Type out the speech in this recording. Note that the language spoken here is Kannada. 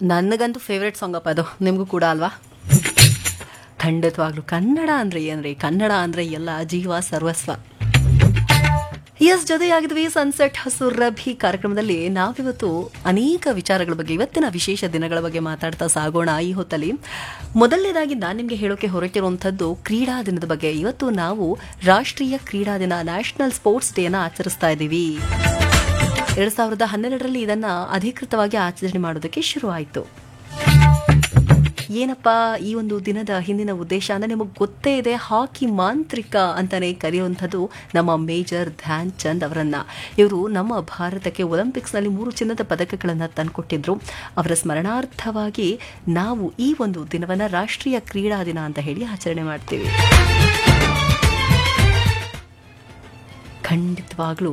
ನನಗಂತೂ ಫೇವ್ರೆಟ್ ಸಾಂಗ್ ಅಪ್ಪ ಅದು ನಿಮಗೂ ಕೂಡ ಅಲ್ವಾ ಖಂಡಿತವಾಗ್ಲು ಕನ್ನಡ ಅಂದ್ರೆ ಏನ್ರಿ ಕನ್ನಡ ಅಂದ್ರೆ ಎಲ್ಲ ಜೀವ ಸರ್ವಸ್ವ ಎಸ್ ಜೊತೆಯಾಗಿದ್ವಿ ಸನ್ಸೆಟ್ ಸುರಭಿ ಕಾರ್ಯಕ್ರಮದಲ್ಲಿ ನಾವಿವತ್ತು ಅನೇಕ ವಿಚಾರಗಳ ಬಗ್ಗೆ ಇವತ್ತಿನ ವಿಶೇಷ ದಿನಗಳ ಬಗ್ಗೆ ಮಾತಾಡ್ತಾ ಸಾಗೋಣ ಈ ಹೊತ್ತಲ್ಲಿ ಮೊದಲನೇದಾಗಿ ನಾನು ನಿಮಗೆ ಹೇಳೋಕೆ ಹೊರಟಿರುವಂಥದ್ದು ಕ್ರೀಡಾ ದಿನದ ಬಗ್ಗೆ ಇವತ್ತು ನಾವು ರಾಷ್ಟ್ರೀಯ ಕ್ರೀಡಾ ದಿನ ನ್ಯಾಷನಲ್ ಸ್ಪೋರ್ಟ್ಸ್ ಡೇನ ಆಚರಿಸ್ತಾ ಇದ್ದೀವಿ ಎರಡ್ ಸಾವಿರದ ಹನ್ನೆರಡರಲ್ಲಿ ಇದನ್ನ ಅಧಿಕೃತವಾಗಿ ಆಚರಣೆ ಮಾಡೋದಕ್ಕೆ ಶುರುವಾಯಿತು ಏನಪ್ಪ ಈ ಒಂದು ದಿನದ ಹಿಂದಿನ ಉದ್ದೇಶ ಅಂದ್ರೆ ನಿಮಗೆ ಗೊತ್ತೇ ಇದೆ ಹಾಕಿ ಮಾಂತ್ರಿಕ ಅಂತಾನೆ ಕರೆಯುವಂಥದ್ದು ನಮ್ಮ ಮೇಜರ್ ಧ್ಯಾನ್ ಚಂದ್ ಅವರನ್ನ ಇವರು ನಮ್ಮ ಭಾರತಕ್ಕೆ ಒಲಿಂಪಿಕ್ಸ್ನಲ್ಲಿ ಮೂರು ಚಿನ್ನದ ಪದಕಗಳನ್ನು ತಂದುಕೊಟ್ಟಿದ್ರು ಅವರ ಸ್ಮರಣಾರ್ಥವಾಗಿ ನಾವು ಈ ಒಂದು ದಿನವನ್ನ ರಾಷ್ಟ್ರೀಯ ಕ್ರೀಡಾ ದಿನ ಅಂತ ಹೇಳಿ ಆಚರಣೆ ಮಾಡ್ತೀವಿ ಖಂಡಿತವಾಗ್ಲೂ